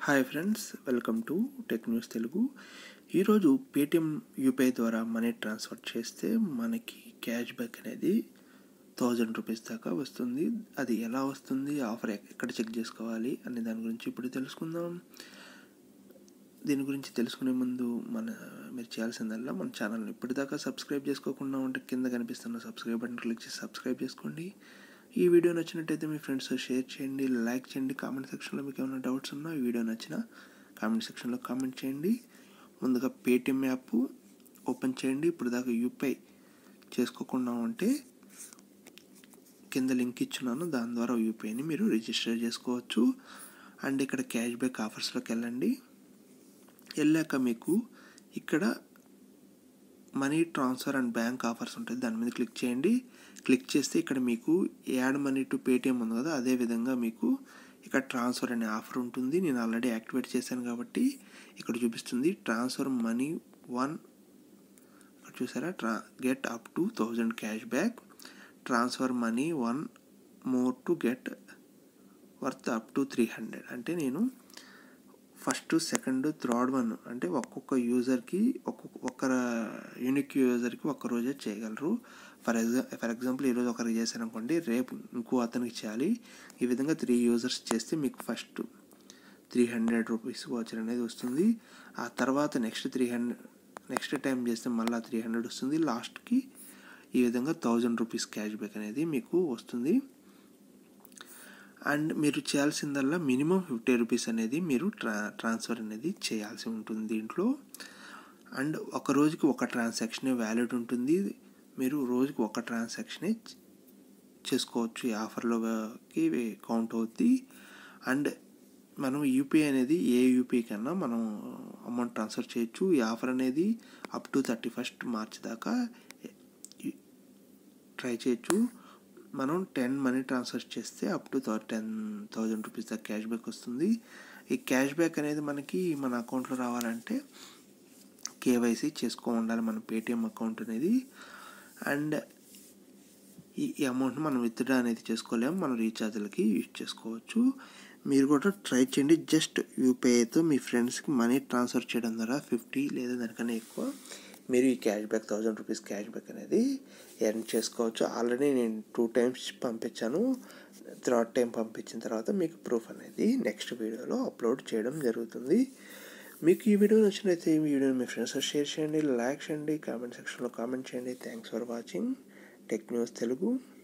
hi friends welcome to tech news Telugu ఈరోజు Paytm UPI ద్వారా money transfer చేస్తే మనకి క్యాష్ బ్యాక్ అనేది థౌజండ్ రూపీస్ దాకా వస్తుంది అది ఎలా వస్తుంది ఆఫర్ ఎక్కడ చెక్ చేసుకోవాలి అనే దాని గురించి ఇప్పుడు తెలుసుకుందాం దీని గురించి తెలుసుకునే ముందు మన మీరు చేయాల్సిందల్లా మన ఛానల్ని ఇప్పటిదాకా సబ్స్క్రైబ్ చేసుకోకుండా ఉంటే కింద కనిపిస్తున్న సబ్స్క్రైబ్ బటన్ క్లిక్ చేసి సబ్స్క్రైబ్ చేసుకోండి ఈ వీడియో నచ్చినట్టయితే మీ ఫ్రెండ్స్ షేర్ చేయండి లైక్ చేయండి కామెంట్ సెక్షన్లో మీకు ఏమైనా డౌట్స్ ఉన్నా ఈ వీడియో నచ్చిన కామెంట్ సెక్షన్లో కామెంట్ చేయండి ముందుగా పేటిఎం యాప్ ఓపెన్ చేయండి ఇప్పుడు దాకా యూపీఐ చేసుకోకుండా ఉంటే కింద లింక్ ఇచ్చున్నాను దాని ద్వారా యూపీఐని మీరు రిజిస్టర్ చేసుకోవచ్చు అండ్ ఇక్కడ క్యాష్ బ్యాక్ ఆఫర్స్లోకి వెళ్ళండి వెళ్ళాక మీకు ఇక్కడ money transfer and bank offers ఉంటాయి దాని మీద క్లిక్ చేయండి క్లిక్ చేస్తే ఇక్కడ మీకు యాడ్ మనీ టు పేటిఎం ఉంది కదా అదే విధంగా మీకు ఇక్కడ ట్రాన్స్ఫర్ అనే ఆఫర్ ఉంటుంది నేను ఆల్రెడీ యాక్టివేట్ చేశాను కాబట్టి ఇక్కడ చూపిస్తుంది ట్రాన్స్ఫర్ మనీ వన్ ఇక్కడ చూసారా ట్రా get up to thousand cash back transfer money one more to get worth up to three hundred అంటే నేను ఫస్ట్ సెకండ్ థర్డ్ వన్ అంటే ఒక్కొక్క యూజర్కి ఒక్కొక్క ఒక్క యూనిక్ యూజర్కి ఒక్క రోజే చేయగలరు ఫర్ ఎగ్జా ఫర్ ఎగ్జాంపుల్ ఈరోజు ఒకరికి చేశాను అనుకోండి రేపు ఇంకో అతనికి చేయాలి ఈ విధంగా త్రీ యూజర్స్ చేస్తే మీకు first three hundred rupees voucher అనేది వస్తుంది ఆ తర్వాత next three hundred next time చేస్తే మళ్ళీ త్రీ హండ్రెడ్ వస్తుంది లాస్ట్కి ఈ విధంగా థౌజండ్ రూపీస్ క్యాష్ బ్యాక్ అనేది మీకు వస్తుంది అండ్ మీరు చేయాల్సిందల్లా మినిమం ఫిఫ్టీ రూపీస్ అనేది మీరు ట్రా ట్రాన్స్ఫర్ అనేది చేయాల్సి ఉంటుంది దీంట్లో అండ్ ఒక రోజుకి ఒక ట్రాన్సాక్షనే వ్యాలిడ్ ఉంటుంది మీరు రోజుకి ఒక ట్రాన్సాక్షనే చేసుకోవచ్చు ఈ ఆఫర్లోకి కౌంట్ అవుద్ది అండ్ మనం యూపీఐ అనేది ఏ యూపీఐ కన్నా మనం అమౌంట్ ట్రాన్స్ఫర్ చేయొచ్చు ఈ ఆఫర్ అనేది up to thirty first March దాకా ట్రై చేయొచ్చు మనం టెన్ మనీ ట్రాన్స్ఫర్ చేస్తే up to ten thousand rupees దాకా క్యాష్ బ్యాక్ వస్తుంది ఈ క్యాష్ బ్యాక్ అనేది మనకి మన అకౌంట్లో రావాలంటే కేవైసీ చేసుకో ఉండాలి మన పేటిఎం అకౌంట్ అనేది అండ్ ఈ అమౌంట్ని మనం విత్డ్రా అనేది చేసుకోలేము మనం రీఛార్జ్లకి యూజ్ చేసుకోవచ్చు మీరు కూడా ట్రై చేయండి జస్ట్ యూపీఐతో మీ ఫ్రెండ్స్కి మనీ ట్రాన్స్ఫర్ చేయడం ద్వారా ఫిఫ్టీ లేదా దానికన్నా ఎక్కువ మీరు ఈ cash back thousand rupees cash back అనేది ఎర్న్ చేసుకోవచ్చు ఆల్రెడీ నేను టూ టైమ్స్ పంపించాను థర్డ్ టైం పంపించిన తర్వాత మీకు ప్రూఫ్ అనేది నెక్స్ట్ వీడియోలో అప్లోడ్ చేయడం జరుగుతుంది మీకు ఈ వీడియో నచ్చినైతే ఈ వీడియోని మీ ఫ్రెండ్స్ షేర్ చేయండి లైక్ చేయండి కామెంట్ సెక్షన్లో కామెంట్ చేయండి thanks for watching tech news Telugu